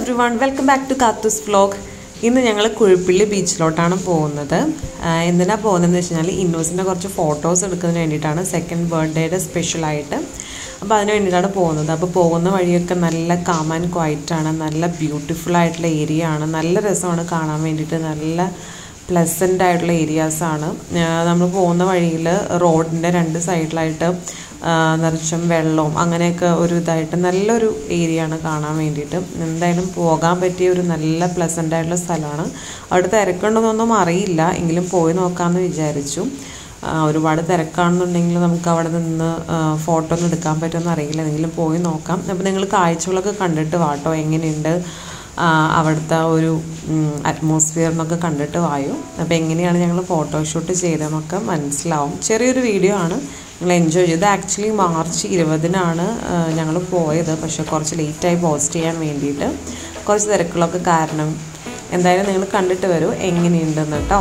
Every everyone welcome back to Kathu's vlog ഇന്ന് ഞങ്ങൾ കുഴിപ്പള്ളി ബീച്ചിലോട്ടാണ് പോകുന്നത് ആഹ് എന്തിനാണ് പോകുന്നതെന്ന് വെച്ച് കഴിഞ്ഞാൽ ഇന്നോസിൻ്റെ കുറച്ച് ഫോട്ടോസ് എടുക്കുന്നതിന് വേണ്ടിയിട്ടാണ് സെക്കൻഡ് ബർത്ത്ഡേയുടെ സ്പെഷ്യലായിട്ട് അപ്പോൾ അതിന് വേണ്ടിയിട്ടാണ് പോകുന്നത് അപ്പോൾ പോകുന്ന വഴിയൊക്കെ നല്ല കാം ആൻഡ് ക്വയറ്റാണ് നല്ല ബ്യൂട്ടിഫുൾ ആയിട്ടുള്ള ഏരിയ ആണ് നല്ല രസമാണ് കാണാൻ വേണ്ടിയിട്ട് നല്ല പ്ലസൻ്റ് ആയിട്ടുള്ള ഏരിയാസാണ് നമ്മൾ പോകുന്ന വഴിയിൽ റോഡിൻ്റെ രണ്ട് സൈഡിലായിട്ട് നിറച്ചും വെള്ളവും അങ്ങനെയൊക്കെ ഒരു ഇതായിട്ട് നല്ലൊരു ഏരിയ ആണ് കാണാൻ വേണ്ടിയിട്ട് എന്തായാലും പോകാൻ പറ്റിയ ഒരു നല്ല പ്ലസൻ്റ് ആയിട്ടുള്ള സ്ഥലമാണ് അവിടെ തിരക്കുണ്ടെന്നൊന്നും അറിയില്ല എങ്കിലും പോയി നോക്കാമെന്ന് വിചാരിച്ചു ആ, ഒരുപാട് തിരക്കാണെന്നുണ്ടെങ്കിൽ നമുക്ക് അവിടെ നിന്ന് ഫോട്ടോ ഒന്നും എടുക്കാൻ പറ്റുമെന്ന് അറിയില്ല എങ്കിലും പോയി നോക്കാം അപ്പോൾ നിങ്ങൾ കാഴ്ചകളൊക്കെ കണ്ടിട്ട് വാട്ടോ എങ്ങനെയുണ്ട് ആ, അവിടുത്തെ ഒരു അറ്റ്മോസ്ഫിയർ എന്നൊക്കെ കണ്ടിട്ട് വായു അപ്പോൾ എങ്ങനെയാണ് ഞങ്ങൾ ഫോട്ടോഷൂട്ട് ചെയ്തതെന്നൊക്കെ മനസ്സിലാവും ചെറിയൊരു വീഡിയോ ആണ് നിങ്ങൾ എൻജോയ് ചെയ്ത് ആക്ച്വലി മാർച്ച് ഇരുപതിനാണ് ഞങ്ങൾ പോയത് പക്ഷേ കുറച്ച് ലേറ്റായി പോസ്റ്റ് ചെയ്യാൻ വേണ്ടിയിട്ട് കുറച്ച് തിരക്കുകളൊക്കെ കാരണം എന്തായാലും നിങ്ങൾ കണ്ടിട്ട് വരൂ എങ്ങനെയുണ്ടെന്ന് കേട്ടോ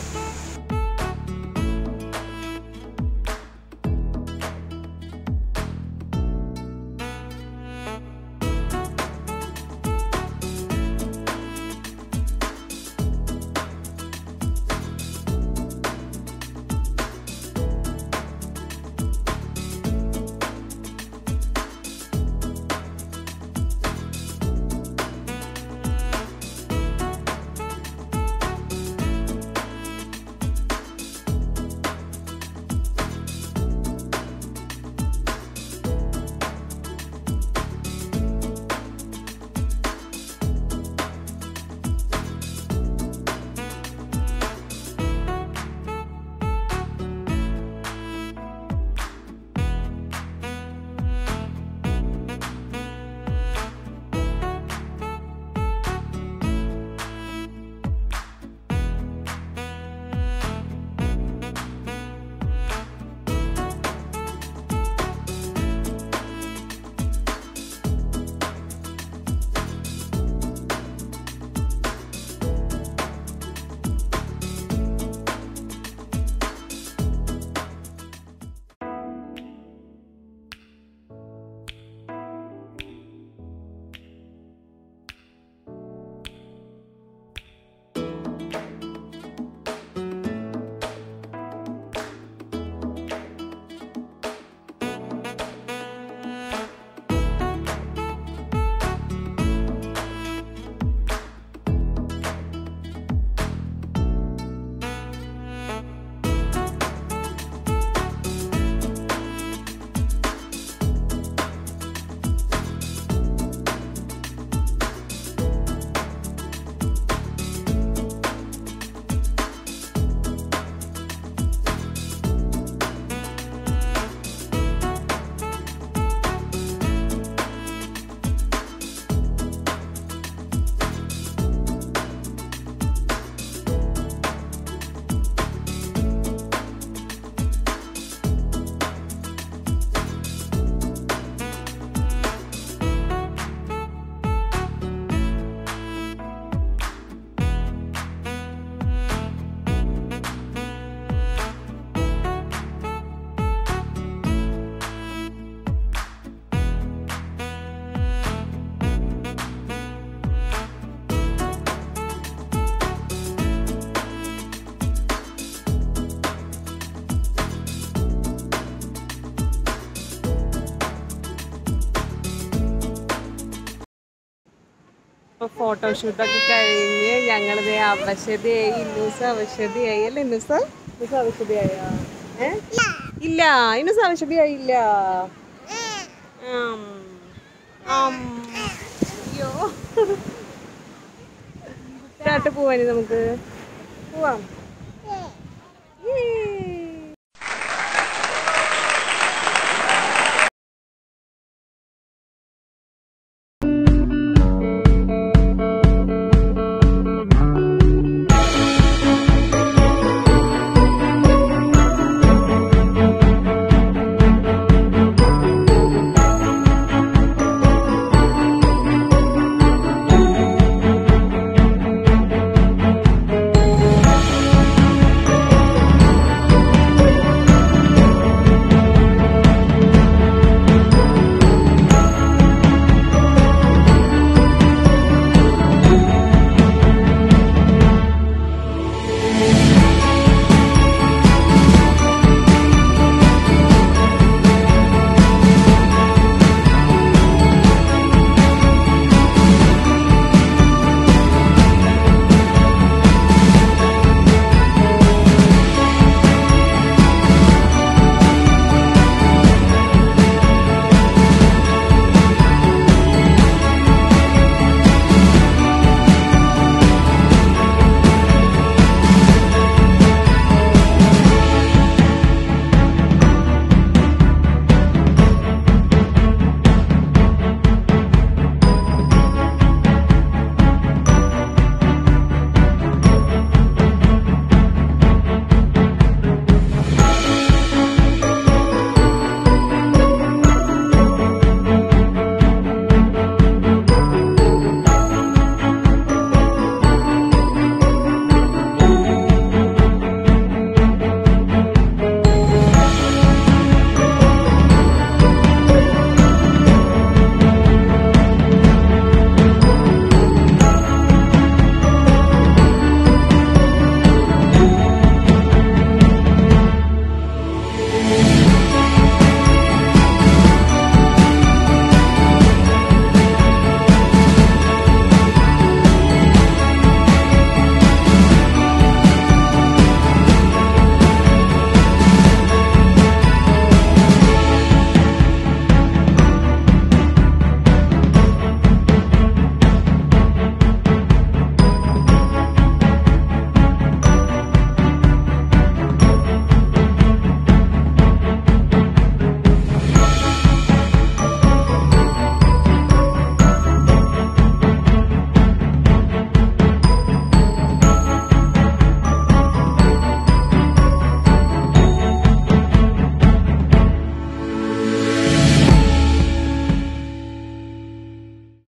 ഇപ്പൊ ഫോട്ടോഷൂട്ടൊക്കെ കഴിഞ്ഞ് ഞങ്ങളിത് അവശതയായി ഇന്നൂസ് അവശതയായി അല്ലേ ഇന്നൂസ് ഇന്നൂസ് അവശതയായ ഏ ഇല്ല ഇന്നൂസ് അവശതയായില്ല ആം. ആം. അയ്യോ ടാട്ട് പോവാനി നമുക്ക് പോവാം ഏയ്.